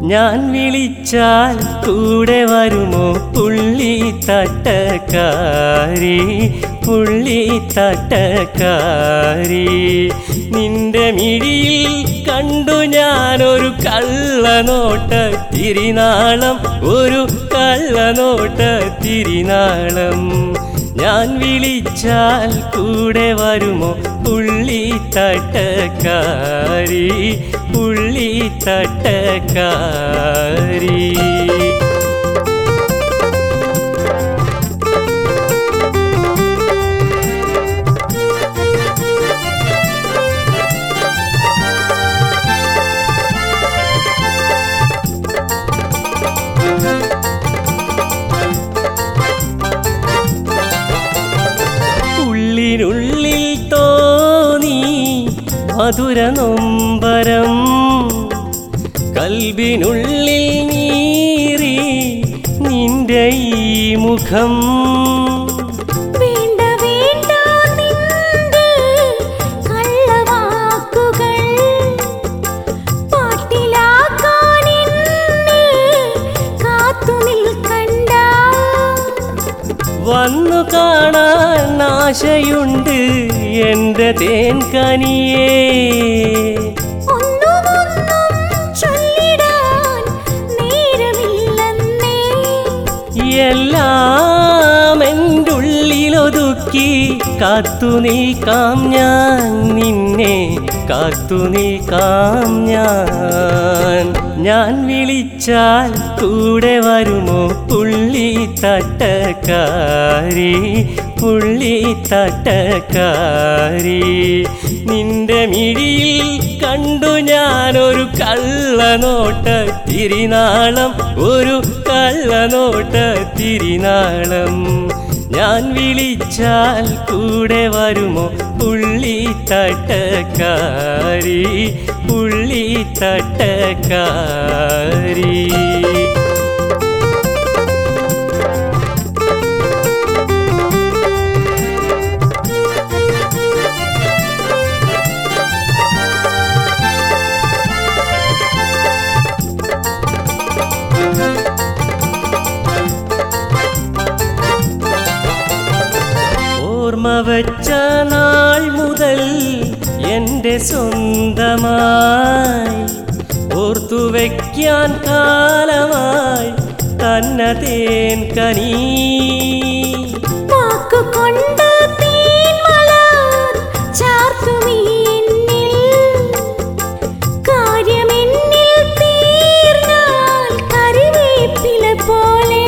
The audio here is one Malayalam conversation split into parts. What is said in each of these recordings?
ഞാൻ വിളിച്ചാൽ കൂടെ വരുമോ പുള്ളി തട്ടക്കാരി പുള്ളി തട്ടക്കാരി നിന്റെ മിഴിയിൽ കണ്ടു ഞാനൊരു കള്ളനോട്ട തിരിനാളം ഒരു കള്ളനോട്ട തിരിനാളം ഞാൻ വിളിച്ചാൽ കൂടെ വരുമോ പുള്ളി തട്ടക്കാരി പുള്ളി തട്ടക്കാരി ഉള്ളിനുള്ളിൽ തോന്നി മധുര നൊമ്പരം കൽബിനുള്ളിൽ നീറി നിന്റെ ഈ മുഖം വേണ്ട വേണ്ട നിന്റെ കള്ളവാക്കുകൾ പാട്ടിലാക്കാൻ എന്നെ കാത്തു നിൽക്കണ്ട വന്നു കാണാൻ ആശയുണ്ട് എൻ്റെ തേൻ കനിയേ ഒന്നുമൊന്നും ചൊല്ലിടാൻ നേരമില്ലെന്നേ എല്ലാം എൻ്റെ ഉള്ളിലൊതുക്കി കാത്തു നിൽക്കാം ഞാൻ നിന്നെ കാത്തു നിൽക്കാം ഞാൻ ഞാൻ വിളിച്ചാൽ കൂടെ വരുമോ പുള്ളി തട്ടക്കാരി പുള്ളി തട്ടക്കാരി നിന്റെ മിഴിയിൽ കണ്ടു ഞാനൊരു കള്ളനോട്ട തിരിനാളം ഒരു കള്ളനോട്ട തിരിനാളം ഞാൻ വിളിച്ചാൽ കൂടെ വരുമോ പുള്ളി തട്ടക്കാരി പുള്ളി തട്ടക്കാരി ഓർമ്മ വച്ച നാൾ മുതൽ എൻ്റെ സ്വന്തമായി ഓർത്തു വയ്ക്കാൻ കാലമായി തന്നെ തേൻ കനീ വാക്കുകൊണ്ട് തീൻമലർ ചാർത്തുമീ എന്നിൽ. കാര്യമെന്നിൽ തീർന്നാൽ കറിവേപ്പില പോലെ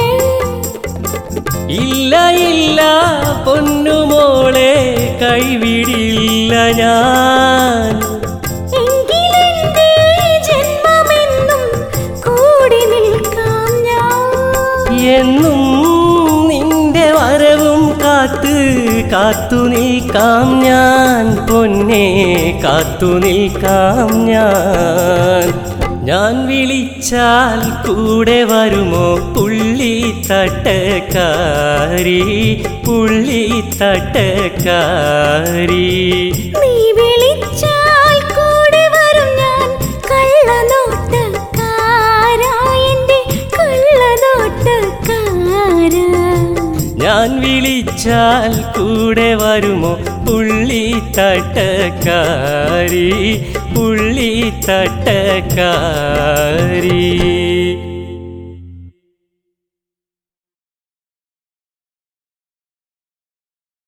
ഇല്ല ഇല്ല പൊന്നുമോളെ കൈവിടില്ല ഞാൻ എങ്കിലെന്റെ ജന്മമെന്നും കൂടി നിൽക്കാം ഞാൻ എന്നും നിന്റെ വരവും കാത്ത് കാത്തു നിൽക്കാം ഞാൻ പൊന്നെ കാത്തു നിൽക്കാം ഞാൻ ഞാൻ വിളിച്ചാൽ കൂടെ വരുമോ പുള്ളി തട്ടക്കാരി പുള്ളി തട്ടക്കാരി നീ വിളിച്ചാൽ കൂടെ വരും ഞാൻ കള്ളനോട്ടക്കാരാ എന്റെ കള്ളനോട്ടക്കാരാ ഞാൻ വിളിച്ചാൽ കൂടെ വരുമോ പുള്ളി തട്ടക്കാരി പുള്ളി തട്ടക്കാരി